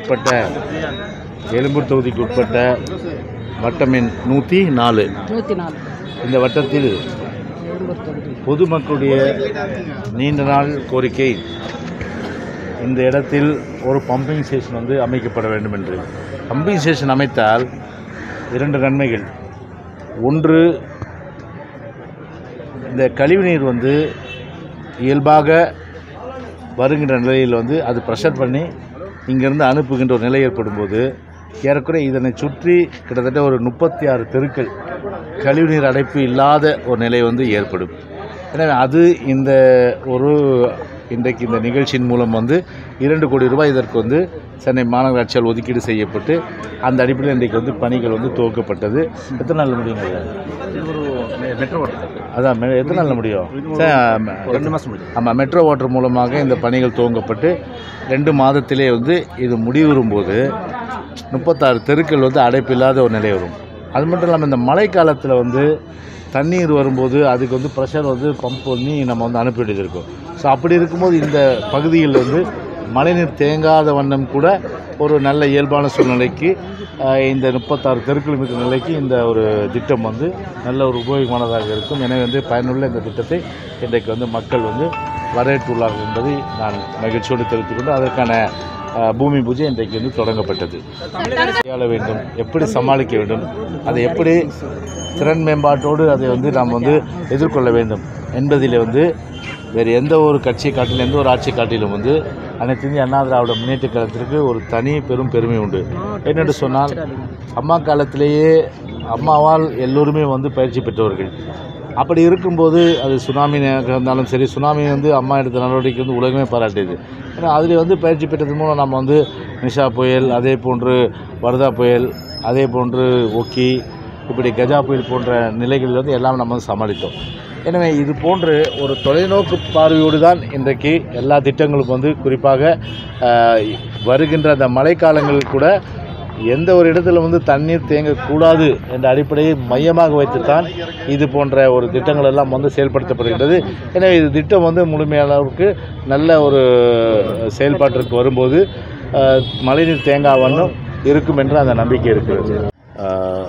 உட்பட்ட எழும்பூர் தொகுதிக்கு உட்பட்ட வட்டம் எண் நூற்றி நாலு நூற்றி நாலு இந்த வட்டத்தில் எழும்பூர் தொகுதி பொதுமக்களுடைய நீண்ட நாள் கோரிக்கை இந்த இடத்தில் ஒரு பம்பிங் ஸ்டேஷன் வந்து அமைக்கப்பட வேண்டும் என்று பம்பிங் ஸ்டேஷன் அமைத்தால் இரண்டு நன்மைகள் ஒன்று இந்த கழிவுநீர் வந்து இயல்பாக வருகின்ற நிலையில் வந்து அது ப்ரெஷர் பண்ணி இங்கேருந்து அனுப்புகின்ற ஒரு நிலை ஏற்படும் போது ஏறக்குறைய இதனை சுற்றி கிட்டத்தட்ட ஒரு முப்பத்தி ஆறு தெருக்கள் கழிவுநீர் அடைப்பு இல்லாத ஒரு நிலை வந்து ஏற்படும் எனவே அது இந்த ஒரு இன்றைக்கு இந்த நிகழ்ச்சியின் மூலம் வந்து இரண்டு கோடி ரூபாய் இதற்கு வந்து சென்னை மாநகராட்சியால் ஒதுக்கீடு செய்யப்பட்டு அந்த அடிப்படையில் இன்றைக்கு வந்து பணிகள் வந்து துவக்கப்பட்டது எத்தனை நாள் முடியுங்க இது? மெட்ரோ ஓட்டர் அதான் மெ- எத்தனை நாளில் முடியும் சார், ம- ரெண்டு மாதம் முடியும் ஆமாம் மெட்ரோ வாட்டர் மூலமாக இந்த பணிகள் துவங்கப்பட்டு ரெண்டு மாதத்திலே வந்து இது முடிவுறும் போது முப்பத்தாறு தெருக்கள் வந்து அடைப்பில்லாத ஒரு நிலை வரும் அது மட்டும் இல்லாமல் இந்த மழை காலத்தில் வந்து தண்ணீர் வரும்போது அதுக்கு வந்து ப்ரெஷர் வந்து பம்ப் பண்ணி நம்ம வந்து அனுப்பி வேண்டியது இருக்கும் ஸோ அப்படி இருக்கும்போது இந்த பகுதியில் வந்து மழைநீர் தேங்காத வண்ணம் கூட ஒரு நல்ல இயல்பான சூழ்நிலைக்கு ஆஹ், இந்த முப்பத்தாறு தெருக்கள் இருக்கிற நிலைக்கு இந்த ஒரு திட்டம் வந்து நல்ல ஒரு உபயோகமானதாக இருக்கும் எனவே வந்து பயனுள்ள இந்த திட்டத்தை இன்றைக்கு வந்து மக்கள் வந்து வரவேற்றுள்ளார்கள் என்பதை நான் மகிழ்ச்சியோடு தெரிவித்துக் கொண்டு அதற்கான ஆஹ், பூமி பூஜை இன்றைக்கு வந்து தொடங்கப்பட்டது கையாள வேண்டும் எப்படி சமாளிக்க வேண்டும் அதை எப்படி திறன் மேம்பாட்டோடு அதை வந்து நாம் வந்து எதிர்கொள்ள வேண்டும் என்பதில் வந்து வேறு எந்த ஒரு கட்சியை காட்டிலும் எந்த ஒரு ஆட்சி காட்டிலும் வந்து அனைத்து இந்திய அண்ணா திராவிட முன்னேற்ற கழகத்திற்கு ஒரு தனி பெரும் பெருமை உண்டு என்னென்று சொன்னால் அம்மா காலத்திலேயே அம்மாவால் எல்லோருமே வந்து பயிற்சி பெற்றவர்கள் அப்படி இருக்கும்போது அது சுனாமி நேரமாக இருந்தாலும் சரி சுனாமி வந்து அம்மா எடுத்த நடவடிக்கை வந்து உலகமே பாராட்டியது ஏன்னா அதில் வந்து பயிற்சி பெற்றது மூலம் நம்ம வந்து நிஷா புயல் அதே போன்று வர்தா புயல் அதே போன்று ஒக்கி இப்படி கஜா புயல் போன்ற நிலைகளில் வந்து எல்லாம் நம்ம வந்து சமாளித்தோம் எனவே இது போன்று ஒரு தொலைநோக்கு பார்வையோடு தான் இன்றைக்கு எல்லா திட்டங்களும் வந்து குறிப்பாக ஆஹ், வருகின்ற அந்த மழைக்காலங்களில் கூட எந்த ஒரு இடத்துல வந்து தண்ணீர் தேங்கக்கூடாது என்ற அடிப்படையை மையமாக வைத்துத்தான் இது போன்ற ஒரு திட்டங்கள் எல்லாம் வந்து செயல்படுத்தப்படுகின்றது எனவே இது திட்டம் வந்து முழுமையான அளவுக்கு நல்ல ஒரு செயல்பாட்டிற்கு வரும்போது ஆஹ், மழைநீர் தேங்காய் வண்ணம் இருக்கும் என்ற அந்த நம்பிக்கை இருக்கிறது ஆஹ்,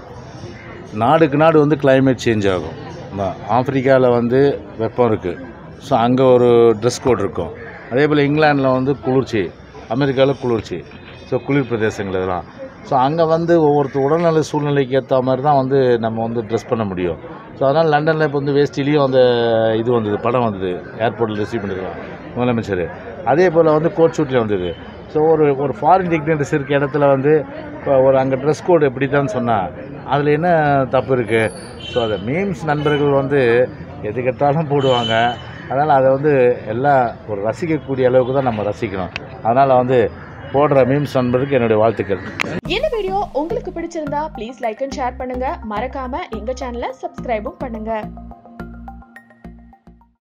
நாடுக்கு நாடு வந்து climate சேஞ்ச் ஆகும் ஆப்பிரிக்காவில் வந்து வெப்பம் இருக்குது ஸோ அங்கே ஒரு ட்ரெஸ் கோட் இருக்கும் அதே போல் இங்கிலாண்டில் வந்து குளிர்ச்சி அமெரிக்காவில் குளிர்ச்சி ஸோ குளிர் பிரதேசங்கள் இதெல்லாம் ஸோ அங்கே வந்து ஒவ்வொருத்தர் உடல்நல சூழ்நிலைக்கு ஏற்ற மாதிரி தான் வந்து நம்ம வந்து ட்ரெஸ் பண்ண முடியும் ஸோ அதனால் லண்டனில் இப்போ வந்து வேஸ்டிலையும் அந்த இது வந்தது படம் வந்தது ஏர்போர்ட்டில் ரிசீவ் பண்ணிருக்காங்க முதலமைச்சர் அதே போல் வந்து கோட் ஷூட்டில் வந்தது ஸோ ஒரு ஒரு ஃபாரின் டிக்னரிஸ் இருக்க இடத்துல வந்து இப்போ ஒரு அங்கே ட்ரெஸ் கோடு எப்படி தான் சொன்னால் அதில் என்ன தப்பு இருக்குது ஸோ அதை மீம்ஸ் நண்பர்கள் வந்து எது கெட்டாலும் போடுவாங்க அதனால் அதை வந்து எல்லாம் ஒரு ரசிக்கக்கூடிய அளவுக்கு தான் நம்ம ரசிக்கணும் அதனால் வந்து போடுற மீம்ஸ் நண்பருக்கு என்னுடைய வாழ்த்துக்கள் இந்த வீடியோ உங்களுக்கு பிடிச்சிருந்தா ப்ளீஸ் லைக் அண்ட் ஷேர் பண்ணுங்க மறக்காம எங்க சேனலை சப்ஸ்கிரைபும் பண்ணுங்க